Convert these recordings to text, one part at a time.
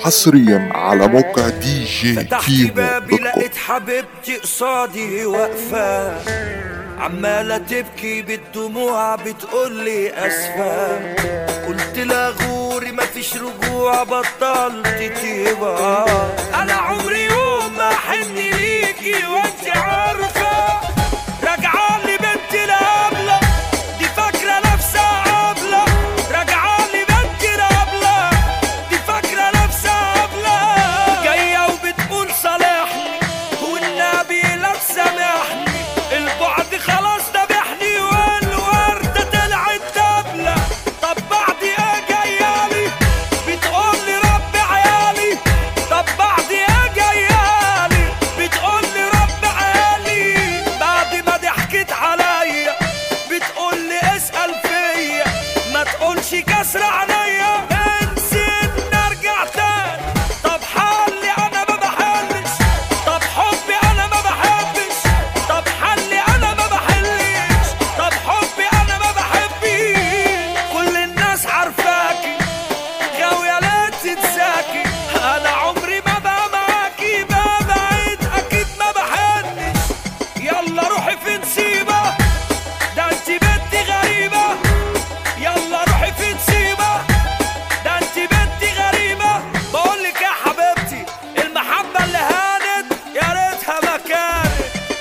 حصريا على موقع دي جي فتحت كيمو بابي دوت كوم لقيت حبيبتي قصادي واقفة عمالة تبكي بالدموع بتقولي أسفة قلت لها غوري مفيش رجوع بطلت تبقى أنا عمري يوم ما أحن ليكي وأنت عارفة راجعة لي بنت الهبلة دي فاكرة نفسها عبلة راجعة لي بنت الهبلة دي فاكرة نفسها هبلة جاية وبتقول صالحني والنبي لا تسامحني البعد خلاص ذبحني والوردة طلعت دبلة طب بعد ايه جايالي بتقول لي رب عيالي طب بعد ايه جايالي بتقول لي رب عيالي بعد ما ضحكت عليا بتقول لي اسأل فيا ما تقولش كسر عينيا انسيت نرجع تاني طب حلي انا ما بحلش طب حبي انا ما بحبش طب حلي انا ما بحلش طب حبي انا ما بحبش كل الناس عارفاكي غاوية لا تنساكي انا عمري ما بقى معاكي ببعد اكيد ما بحنش يلا روحي فين سيبه ده انت بنتي غريبة يلا روحي فين سيبة ده انت بنتي غريبة بقولك يا حبيبتي المحبة اللي هانت يا ريتها ما كانت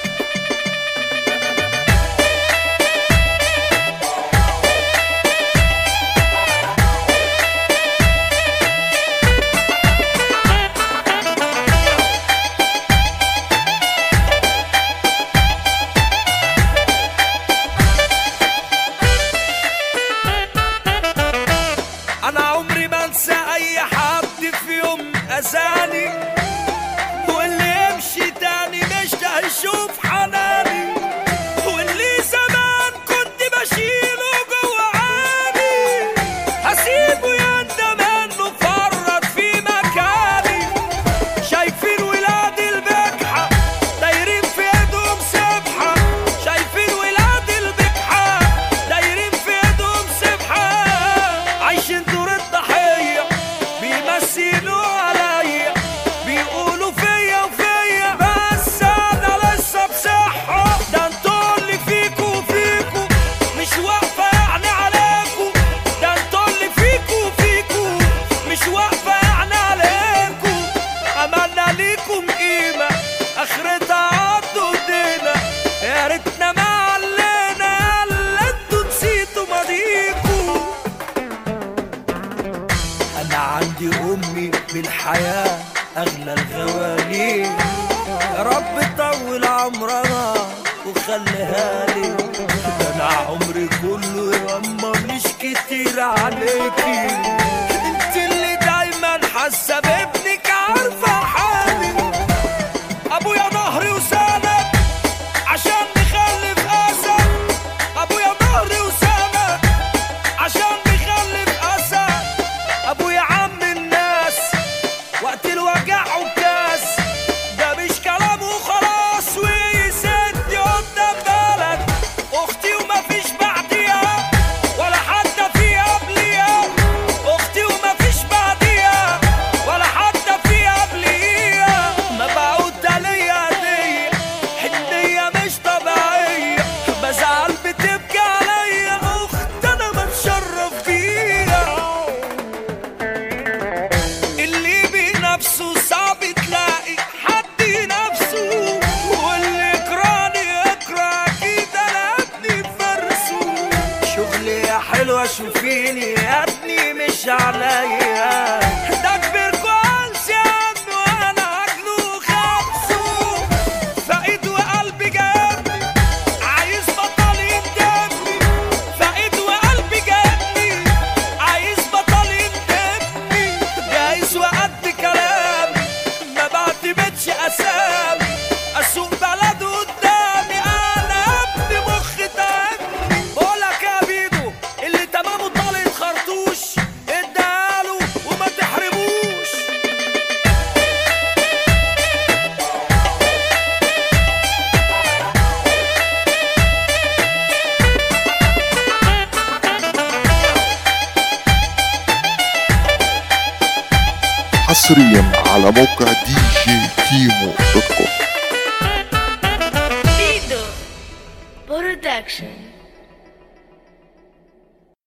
انا عمري ما انسى اي حد في يوم اذاني واللي يمشي تاني مش هيشوف حناني واللي زمان كنت بشيله جوه عيني هسيبه يندم انه فرط في مكاني شايفين ولاد البجحة دايرين في ايدهم سبحة شايفين ولاد البجحة دايرين في ايدهم سبحة عايشين دور الضحية بيمثلوا عليا بيقولوا فيا وفيا بس انا لسه بصحة ده انتوا اللي فيكوا وفيكوا مش واقفة يعني عليكوا ده انتوا اللي فيكوا وفيكوا مش واقفة يعني عليكوا عملنا ليكم قيمة اخرتها عضوا ايدينا يا ريتنا ما علينا يلا انتوا نسيتوا ماضيكوا انا عندي امي بالحياة اغلى الغوالي يا رب طول عمرنا وخليها لي ده انا عمري كله ياما مش كتير عليكي انت اللي دايما حاسه بابنك عارفه حالي ابويا ظهري وسند عشان نخلف اسد ابويا ظهري وسند عشان نخلف اسد ابويا عم الناس وقت الوجع وكاس ده مش كلام وخلاص ويسد قدام بلد اختي ومفيش بعديها ولا حتى في قبليها اختي ومفيش بعديها ولا حتى في قبليها مبعوت ليا هديه حنيه مش طبيعيه بزعل بتبكي عليا اخت انا بتشرف بيها اللي بنفسه صعب تلاقي حد نفسه واللي يكرهني يكره اكيد انا ابني فرسه شغلي يا حلوه شوفيني يا ابني مش عليا ده كبركوا عالشان وانا عجله خمسه فايد وقلبي جابني عايز بطل يندمني فايد وقلبي جابني عايز بطل يندمني جايز وقد كلامي ما بعتمدش اسامي اسوق بلد قدامي انا ابني مخ تاني بقولك يا بيدو اللي تمامه طالت خرطوش اداله حصريا على موقع دي جي كيمو دوت كوم Bido Production